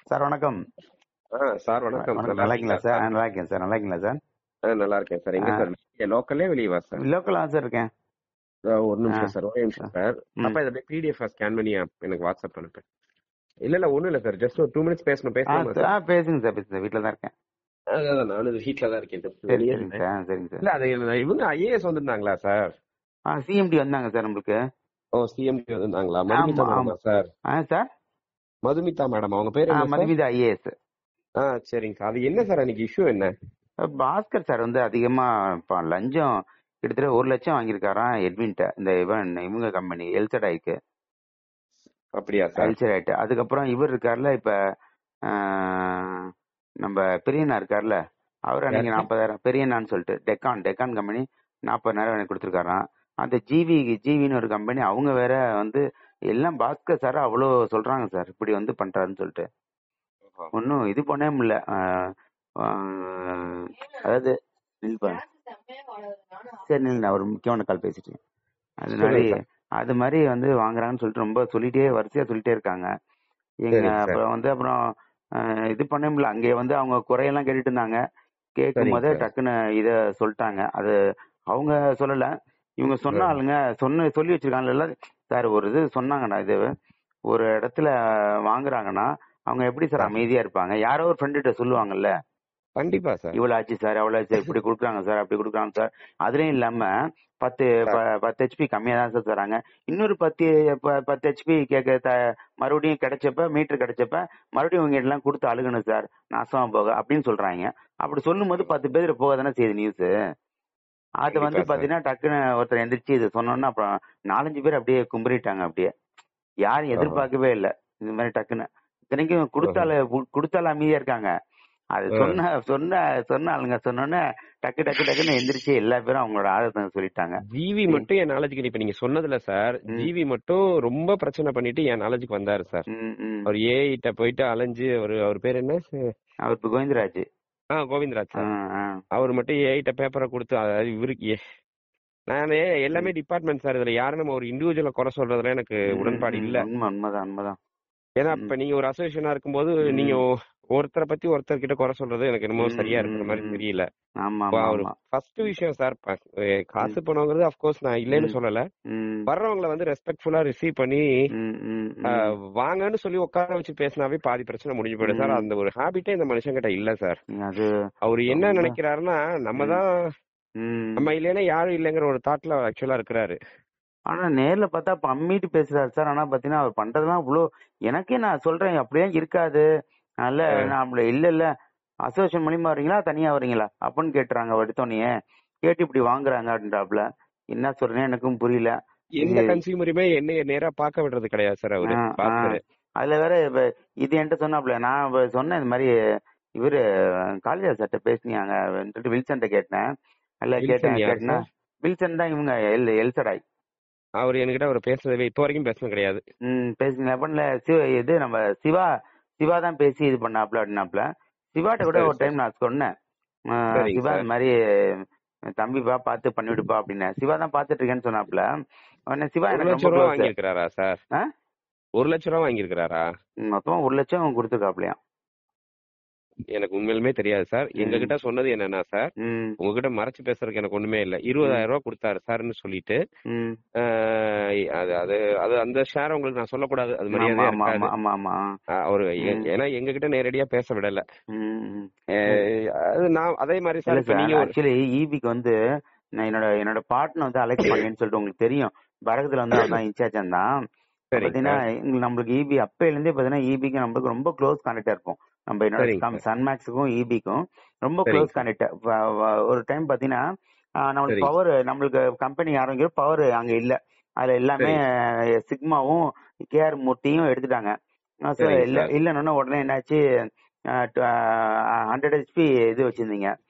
Sir வணக்கம் ஆ sir வணக்கம் வணக்கம் நல்லா இருக்கீங்களா சார் ஆ, நல்லா இருக்கேன் சார் நல்லா இருக்கீங்களா சார் ஆ, நல்லா இருக்கேன் சார் எங்க ஆ. சார் லோக்கல்லே வெளியவா சார் லோக்கலா சார் இருக்கேன் ஆ, ஒரு நிமிஷம் ஆ. சார் ஒரு நிமிஷம் சார் ம். அப்ப இதை பிடிஎஃப் ஸ்கேன் பண்ணி எனக்கு வாட்ஸ்அப் அனுப்பு இல்ல இல்ல ஒண்ணும் இல்ல சார் ஜஸ்ட் ஒரு டூ மினிட்ஸ் பேசணும் ஆ பேசலாமா சார், ஆ சார் பேசுங்க சார் பேசுங்க வீட்டில் தான் இருக்கேன் அதான், அதான், நானும் வீட்ல தான் இருக்கேன் just சரி வெளியே சரிங்க இருந்தேன். சார் ஆ, சரிங்க சார் இல்ல அது இவங்க ஐஏஎஸ் வந்திருந்தாங்களா சார் ஆ சிஎம்டி வந்தாங்க சார் நம்மளுக்கு ஓ சிஎம்டி வந்திருந்தாங்களா மதுமிதா ஆமா, மேடமா சார் ஆ சார் மதுமிதா மேடம் அவங்க பேர் ஆ என்ன சார் மதுமிதா ஐஏஎஸ் ஆ சரிங்க சார் அது என்ன சார் அன்னைக்கு இஷ்யூ என்ன பாஸ்கர் சார் வந்து அதிகமா இப்போ லஞ்சம் கிட்டத்தட்ட ஒரு லட்சம் வாங்கியிருக்காராம் எட்வின்ட்ட இந்த இவன் இவங்க கம்பெனி எல்சடாய்க்கு அப்படியா சார் எல்சடாய்ட்டு அதுக்கப்புறம் இவர் இருக்கார்ல இப்ப ஆ, நம்ம பெரியண்ணா இருக்கார்ல அவர் அன்னைக்கு யாரு? நாற்பதாயிரம் பெரியண்ணான்னு சொல்லிட்டு டெக்கான் டெக்கான் கம்பெனி நாற்பதாயிரம் எனக்கு கொடுத்துருக்காராம் அந்த ஜிவி ஜிவின்னு ஒரு கம்பெனி அவங்க வேற வந்து எல்லாம் பாஸ்கர் சார் அவ்வளோ சொல்றாங்க சார் இப்படி வந்து பண்றாருன்னு சொல்லிட்டு ஒன்றும் இது பண்ணவே முடியல ஆஹ் ஆஹ் அதாவது நில்பா சரி நில் நான் ஒரு முக்கியமான கால் பேசிட்டு இருக்கேன். அது மாதிரி சொல்லுங்க அது மாதிரி வந்து வாங்குறாங்கன்னு சொல்லிட்டு ரொம்ப சொல்லிட்டே வரிசையா சொல்லிட்டே இருக்காங்க எங்க சரிங்க சார். அப்புறம் வந்து அப்புறம் ஆஹ் இது பண்ண முடியல அங்கே வந்து அவங்க குறையெல்லாம் கேட்டுட்டு இருந்தாங்க கேட்கும் சரிங்க போதே சார். டக்குன்னு இத சொல்லிட்டாங்க அது அவங்க சொல்லல இவங்க சொன்ன ஆ. ஆளுங்க சொன்ன சொல்லி வச்சிருக்காங்கல்ல சார் ஒரு இது சொன்னாங்கண்ணா இது ஒரு இடத்துல வாங்குறாங்கன்னா அவங்க எப்படி சார் சார். அமைதியா இருப்பாங்க யாரோ ஒரு ஃப்ரெண்டு கிட்ட சொல்லுவாங்கல்ல கண்டிப்பா சார் இவ்வளவு ஆச்சு சார் அவ்வளவு ஆச்சு இப்படி கொடுக்குறாங்க சார் அப்படி கொடுக்குறாங்க சார் அதுலயும் இல்லாம பத்து ப- பத்து ஹெச்பி கம்மியா தான் சார் தராங்க இன்னொரு பத்து ப- பத்து ஹெச்பி கேட்க த- மறுபடியும் கிடைச்சப்ப மீட்டர் கிடைச்சப்ப மறுபடியும் உங்க எல்லாம் கொடுத்து அழுகணும் சார் நாசமா போக அப்படின்னு சொல்றாங்க அப்படி சொல்லும் போது பத்து பேர் போக தானே செய்யுது நியூஸ் அது கண்டிப்பா வந்து சார். பாத்தீங்கன்னா டக்குன்னு ஒருத்தர் எந்திரிச்சு இது சொன்னோன்னா அப்புறம் நாலஞ்சு பேர் அப்படியே கும்பிரிட்டாங்க அப்படியே யாரும் எதிர்பார்க்கவே இல்லை இது மாதிரி டக்குன்னு இத்தனைக்கும் கொடுத்தால கொடுத்தால அமைதியா இருக்காங்க அது ஆ. சொன்ன சொன்ன சொன்ன ஆளுங்க சொன்னோன்னே டக்கு டக்கு டக்குன்னு எந்திரிச்சு எல்லா பேரும் அவங்களோட ஆதத்தை சொல்லிட்டாங்க ஜிவி மட்டும் என் நாலேஜுக்கு இப்ப நீங்க சொன்னதுல சார் ம். ஜிவி மட்டும் ரொம்ப பிரச்சனை பண்ணிட்டு என் நாலேஜுக்கு வந்தாரு சார் ம், ம். அவர் ஏஐட்ட போயிட்டு அலைஞ்சு அவர் அவர் பேர் என்ன அவர் இப்ப கோவிந்தராஜ் ஆ கோவிந்தராஜ் ஆ, சார் ஆ. அவர் மட்டும் ஏஐட்ட பேப்பரை கொடுத்து அதாவது இவருக்கு ஏ- நானு எல்லாமே டிபார்ட்மெண்ட் சார் இதுல யாரும் நம்ம ஒரு இண்டிவிஜுவல குறை சொல்றதுல எனக்கு ம், உடன்பாடு ம், இல்ல உண்மை உண்மைதான் உண்மைதான் ஏன்னா ம். இப்ப நீங்க ஒரு அசோசியேஷனா இருக்கும்போது ம். நீங்க ஒருத்தரை பத்தி ஒருத்தர் கிட்ட குறை சொல்றது எனக்கு என்னமோ ம், சரியா இருக்கிற மாதிரி ம், ம். தெரியல ஆமா இப்ப ஆமா அவரு ஆமா ஃபர்ஸ்ட் விஷயம் சார் காசு பணங்கிறது அப்கோர்ஸ் நான் இல்லைன்னு ம். சொல்லல ம், வர்றவங்களை வந்து ரெஸ்பெக்ட்ஃபுல்லா ரிசீவ் பண்ணி ம், ம், ஆ, ம். வாங்கன்னு சொல்லி உட்கார வச்சு பேசினாவே பாதி பிரச்சனை முடிஞ்சு போயிடும் சார் ம். அந்த ஒரு ஹாபிட்டே இந்த மனுஷங்கிட்ட இல்ல சார் அது அவர் என்ன ரொம்ப- நினைக்கிறாருன்னா நம்ம ம். தான் ம். நம்ம இல்லைன்னா யாரும் இல்லைங்கிற ஒரு தாட்ல ஆக்சுவலா இருக்கிறாரு ஆனா நேர்ல பார்த்தா பம்மிட்டு பேசுறாரு சார் ஆனா பாத்தீங்கன்னா அவர் பண்றதெல்லாம் இவ்வளோ எனக்கே நான் சொல்றேன் அப்படியே இருக்காது நல்ல ஆ. நான் அப்படி இல்ல இல்ல அசோசியேஷன் மூலியமா வரீங்களா தனியா வரீங்களா அப்படின்னு கேட்டுறாங்க எடுத்தோடனே கேட்டு இப்படி வாங்குறாங்க அப்படின்றாப்ல என்ன சொல்றேன்னு எனக்கும் புரியல எந்த இது- கன்சியூமருமே என்ன நேரா பார்க்க விடுறது கிடையாது சார் அவரு ஆ, பாஸ்கர் ஆ. அதுல வேற இப்ப இது என்கிட்ட சொன்னாப்ல நான் இப்ப சொன்னேன் இந்த மாதிரி இவரு காளிதாஸ் சட்ட பேசினாங்க சொல்லிட்டு வில்சன்ட்ட கேட்டேன் இல்ல கேட்டேன் வில்சன் யாரு கேட்டேன்னா சார்? வில்சன் தான் இவங்க எல் எல்சடாய் அவர் என்கிட்ட அவர் பேசுறதே இப்போ வரைக்கும் பேசுனது கிடையாது ம் பேசுங்க பண்ணல சிவ இது நம்ம சிவா சிவா தான் பேசி இது பண்ணாப்ல அப்படின்னாப்ல சிவாட்ட கூட சரி, ஒரு டைம் நான் சொன்னேன் ஆ, சரிங்க சிவா சார். இந்த மாதிரி தம்பிப்பா பார்த்து பண்ணிவிடுப்பா அப்படின்னு சிவா தான் பார்த்துட்டு இருக்கேன்னு சொன்னாப்ல உடனே சிவா ஒரு எனக்கு லட்சம் ரொம்ப ரூபா க்ளோஸ் வாங்கியிருக்கிறாரா சார் ஒரு லட்சம் ரூபா வாங்கியிருக்கிறாரா மொத்தமா ஒரு லட்சம் கொடுத்துருக்காப்லையாம் எனக்கு உண்மையிலுமே தெரியாது சார் ம். எங்க கிட்ட சொன்னது என்னன்னா சார் ம் உங்ககிட்ட மறைச்சு பேசுறதுக்கு எனக்கு ஒண்ணுமே இல்ல இருபதாயிரம் ரூபாய் கொடுத்தாரு சார்னு சொல்லிட்டு ம் ஆஹ் அது அது அது அந்த ஷேர் உங்களுக்கு நான் சொல்லக்கூடாது அது ஆமா மரியாதையா ஆமா இருக்காது ஆமா ஆமா ஆமா ஆஹ் அவரு எ- ம். ஏன்னா எங்க கிட்ட நேரடியா பேச விடல ம், ம். ஆஹ் அது நான் அதே மாதிரி இல்ல சார் இப்ப சார் நீங்க ஒரு ஆக்சுவலி ஈபிக்கு வந்து நான் என்னோட என்னோட பார்ட்னர் வந்து அலெக்ட் பண்ணேன்னு சொல்லிட்டு உங்களுக்கு தெரியும் பரகத்துல வந்து அவன் தான் இன்சார்ஜ் தான் சரிங்க பாத்தீங்கன்னா சார் எங்க- நம்மளுக்கு ஈபி அப்பையில இருந்தே பாத்தீங்கன்னா ஈபிக்கு நம்மளுக்கு ரொம்ப க்ளோஸ் கனெக்டா இருப்போம் நம்ம சரிங்க என்னோட சன்மேக்ஸுக்கும் ஈபிக்கும் ரொம்ப சரிங்க க்ளோஸ் சார். கனெக்ட் ஒரு டைம் பாத்தீங்கன்னா ஆஹ் நம்மளுக்கு சரிங்க. பவர் நம்மளுக்கு கம்பெனி ஆரம்பிக்கிற பவர் அங்க இல்ல அதுல எல்லாமே சிக்மாவும் கேஆர் மூர்த்தியும் எடுத்துட்டாங்க ஆஹ் so சரிங்க இல்ல சார். இல்லைன்னு உடனே என்னாச்சு ஹண்ட்ரட் ஹெச்பி இது வச்சிருந்தீங்க